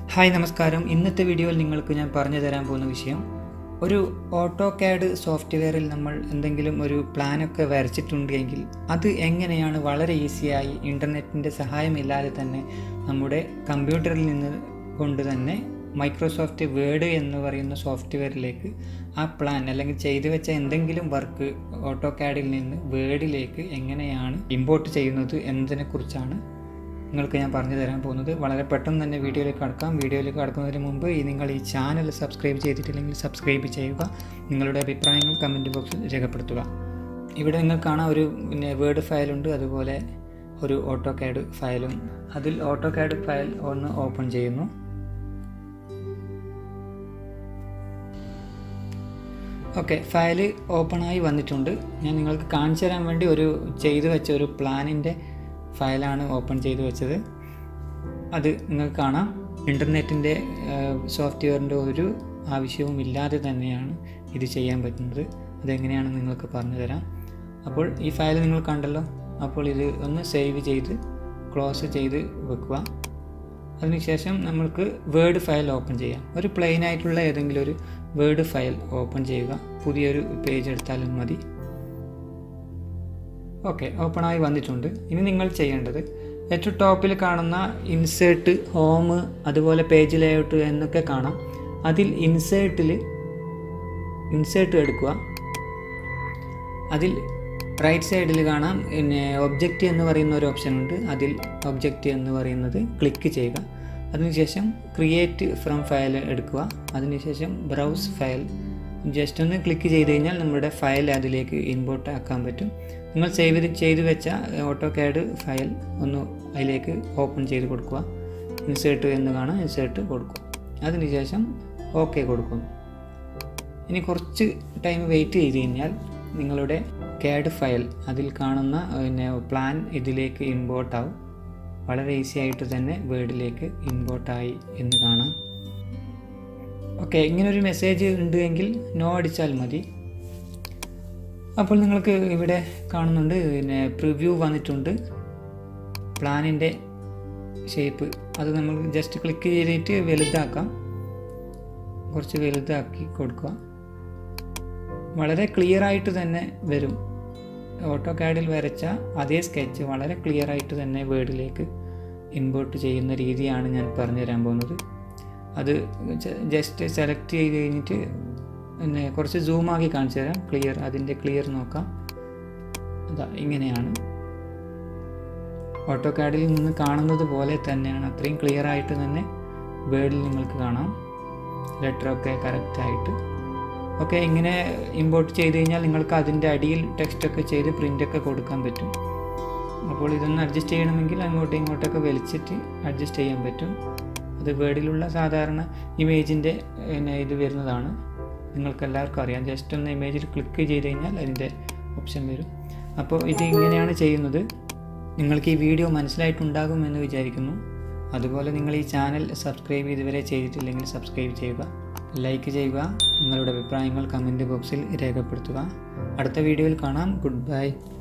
hi നമസ്കാരം ഇന്നത്തെ വീഡിയോയിൽ നിങ്ങൾക്ക് ഞാൻ പറഞ്ഞു തരാൻ പോകുന്ന വിഷയം ഒരു ഓട്ടോ കാഡ് സോഫ്റ്റ്വെയറിൽ നമ്മൾ എന്തെങ്കിലും ഒരു പ്ലാനൊക്കെ വരച്ചിട്ടുണ്ടെങ്കിൽ അത് എങ്ങനെയാണ് വളരെ ഈസിയായി ഇൻ്റർനെറ്റിൻ്റെ സഹായമില്ലാതെ തന്നെ നമ്മുടെ കമ്പ്യൂട്ടറിൽ നിന്ന് കൊണ്ട് തന്നെ മൈക്രോസോഫ്റ്റ് വേഡ് എന്ന് പറയുന്ന സോഫ്റ്റ്വെയറിലേക്ക് ആ പ്ലാൻ അല്ലെങ്കിൽ ചെയ്തു വെച്ച എന്തെങ്കിലും വർക്ക് ഓട്ടോ കാഡിൽ നിന്ന് വേഡിലേക്ക് എങ്ങനെയാണ് ഇമ്പോർട്ട് ചെയ്യുന്നത് എന്നതിനെക്കുറിച്ചാണ് നിങ്ങൾക്ക് ഞാൻ പറഞ്ഞു തരാൻ പോകുന്നത് വളരെ പെട്ടെന്ന് തന്നെ വീഡിയോയിലേക്ക് കടക്കാം വീഡിയോയിലേക്ക് കടക്കുന്നതിന് മുമ്പ് ഈ നിങ്ങൾ ഈ ചാനൽ സബ്സ്ക്രൈബ് ചെയ്തിട്ടില്ലെങ്കിൽ സബ്സ്ക്രൈബ് ചെയ്യുക നിങ്ങളുടെ അഭിപ്രായങ്ങൾ കമൻറ്റ് ബോക്സിൽ രേഖപ്പെടുത്തുക ഇവിടെ നിങ്ങൾക്ക് കാണാം ഒരു പിന്നെ വേർഡ് ഫയലുണ്ട് അതുപോലെ ഒരു ഓട്ടോ കാഡ് ഫയലും അതിൽ ഓട്ടോ കാഡ് ഫയൽ ഒന്ന് ഓപ്പൺ ചെയ്യുന്നു ഓക്കെ ഫയൽ ഓപ്പണായി വന്നിട്ടുണ്ട് ഞാൻ നിങ്ങൾക്ക് കാണിച്ചു തരാൻ വേണ്ടി ഒരു ചെയ്തു വെച്ച ഒരു പ്ലാനിൻ്റെ ഫയലാണ് ഓപ്പൺ ചെയ്ത് വെച്ചത് അത് നിങ്ങൾക്ക് കാണാം ഇൻ്റർനെറ്റിൻ്റെ സോഫ്റ്റ്വെയറിൻ്റെ ഒരു ആവശ്യവും ഇല്ലാതെ തന്നെയാണ് ഇത് ചെയ്യാൻ പറ്റുന്നത് അതെങ്ങനെയാണെന്ന് നിങ്ങൾക്ക് പറഞ്ഞു തരാം അപ്പോൾ ഈ ഫയൽ നിങ്ങൾ കണ്ടല്ലോ അപ്പോൾ ഇത് ഒന്ന് സേവ് ചെയ്ത് ക്ലോസ് ചെയ്ത് വെക്കുക അതിനുശേഷം നമ്മൾക്ക് വേർഡ് ഫയൽ ഓപ്പൺ ചെയ്യാം ഒരു പ്ലെയിൻ ആയിട്ടുള്ള ഏതെങ്കിലും ഒരു വേർഡ് ഫയൽ ഓപ്പൺ ചെയ്യുക പുതിയൊരു പേജ് എടുത്താലും മതി ഓക്കെ ഓപ്പണായി വന്നിട്ടുണ്ട് ഇനി നിങ്ങൾ ചെയ്യേണ്ടത് ഏറ്റവും ടോപ്പിൽ കാണുന്ന ഇൻസേർട്ട് ഹോം അതുപോലെ പേജ് ലേഔട്ട് എന്നൊക്കെ കാണാം അതിൽ ഇൻസേർട്ടിൽ ഇൻസേർട്ട് എടുക്കുക അതിൽ റൈറ്റ് സൈഡിൽ കാണാം പിന്നെ ഒബ്ജക്റ്റ് എന്ന് പറയുന്ന ഒരു ഓപ്ഷൻ ഉണ്ട് അതിൽ ഒബ്ജക്റ്റ് എന്ന് പറയുന്നത് ക്ലിക്ക് ചെയ്യുക അതിനുശേഷം ക്രിയേറ്റ് ഫ്രം ഫയൽ എടുക്കുക അതിനുശേഷം ബ്രൗസ് ഫയൽ ജസ്റ്റ് ഒന്ന് ക്ലിക്ക് ചെയ്ത് കഴിഞ്ഞാൽ നമ്മുടെ ഫയൽ അതിലേക്ക് ഇമ്പോർട്ട് ആക്കാൻ പറ്റും നിങ്ങൾ സേവ് ചെയ്ത് വെച്ച ഓട്ടോ കാഡ് ഫയൽ ഒന്ന് അതിലേക്ക് ഓപ്പൺ ചെയ്ത് കൊടുക്കുക ഇൻസേർട്ട് എന്ന് കാണാം ഇൻസേർട്ട് കൊടുക്കുക അതിനുശേഷം ഓക്കെ കൊടുക്കുന്നു ഇനി കുറച്ച് ടൈം വെയിറ്റ് ചെയ്ത് കഴിഞ്ഞാൽ നിങ്ങളുടെ കാഡ് ഫയൽ അതിൽ കാണുന്ന പിന്നെ പ്ലാൻ ഇതിലേക്ക് ഇമ്പോർട്ട് ആവും വളരെ ഈസി ആയിട്ട് തന്നെ വേർഡിലേക്ക് ഇമ്പോർട്ടായി എന്ന് കാണാം ഓക്കെ ഇങ്ങനൊരു മെസ്സേജ് ഉണ്ട് എങ്കിൽ നോ അടിച്ചാൽ മതി അപ്പോൾ നിങ്ങൾക്ക് ഇവിടെ കാണുന്നുണ്ട് പിന്നെ പ്രിവ്യൂ വന്നിട്ടുണ്ട് പ്ലാനിൻ്റെ ഷേപ്പ് അത് നമ്മൾ ജസ്റ്റ് ക്ലിക്ക് ചെയ്തിട്ട് വലുതാക്കാം കുറച്ച് വലുതാക്കി കൊടുക്കുക വളരെ ക്ലിയർ ആയിട്ട് തന്നെ വരും ഓട്ടോ കാഡിൽ വരച്ച അതേ സ്കെച്ച് വളരെ ക്ലിയർ ആയിട്ട് തന്നെ വേർഡിലേക്ക് ഇമ്പോർട്ട് ചെയ്യുന്ന രീതിയാണ് ഞാൻ പറഞ്ഞു തരാൻ പോകുന്നത് അത് ജസ്റ്റ് സെലക്ട് ചെയ്ത് കഴിഞ്ഞിട്ട് പിന്നെ കുറച്ച് സൂമാക്കി കാണിച്ചു തരാം ക്ലിയർ അതിൻ്റെ ക്ലിയർ നോക്കാം അതാ ഇങ്ങനെയാണ് ഓട്ടോ കാഡിൽ നിന്ന് കാണുന്നത് പോലെ തന്നെയാണ് അത്രയും ക്ലിയർ ആയിട്ട് തന്നെ വേർഡിൽ നിങ്ങൾക്ക് കാണാം ലെറ്ററൊക്കെ കറക്റ്റായിട്ട് ഓക്കെ ഇങ്ങനെ ഇമ്പോർട്ട് ചെയ്ത് കഴിഞ്ഞാൽ നിങ്ങൾക്ക് അതിൻ്റെ അടിയിൽ ടെക്സ്റ്റൊക്കെ ചെയ്ത് പ്രിൻ്റൊക്കെ കൊടുക്കാൻ പറ്റും അപ്പോൾ ഇതൊന്ന് അഡ്ജസ്റ്റ് ചെയ്യണമെങ്കിൽ അങ്ങോട്ടും ഇങ്ങോട്ടൊക്കെ വലിച്ചിട്ട് അഡ്ജസ്റ്റ് ചെയ്യാൻ പറ്റും അത് വേർഡിലുള്ള സാധാരണ ഇമേജിൻ്റെ പിന്നെ ഇത് വരുന്നതാണ് നിങ്ങൾക്ക് എല്ലാവർക്കും അറിയാം ജസ്റ്റ് ഒന്ന് ഇമേജിൽ ക്ലിക്ക് ചെയ്ത് കഴിഞ്ഞാൽ അതിൻ്റെ ഓപ്ഷൻ വരും അപ്പോൾ ഇത് ഇങ്ങനെയാണ് ചെയ്യുന്നത് നിങ്ങൾക്ക് ഈ വീഡിയോ മനസ്സിലായിട്ടുണ്ടാകും എന്ന് വിചാരിക്കുന്നു അതുപോലെ നിങ്ങൾ ഈ ചാനൽ സബ്സ്ക്രൈബ് ഇതുവരെ ചെയ്തിട്ടില്ലെങ്കിൽ സബ്സ്ക്രൈബ് ചെയ്യുക ലൈക്ക് ചെയ്യുക നിങ്ങളുടെ അഭിപ്രായങ്ങൾ കമൻറ്റ് ബോക്സിൽ രേഖപ്പെടുത്തുക അടുത്ത വീഡിയോയിൽ കാണാം ഗുഡ് ബൈ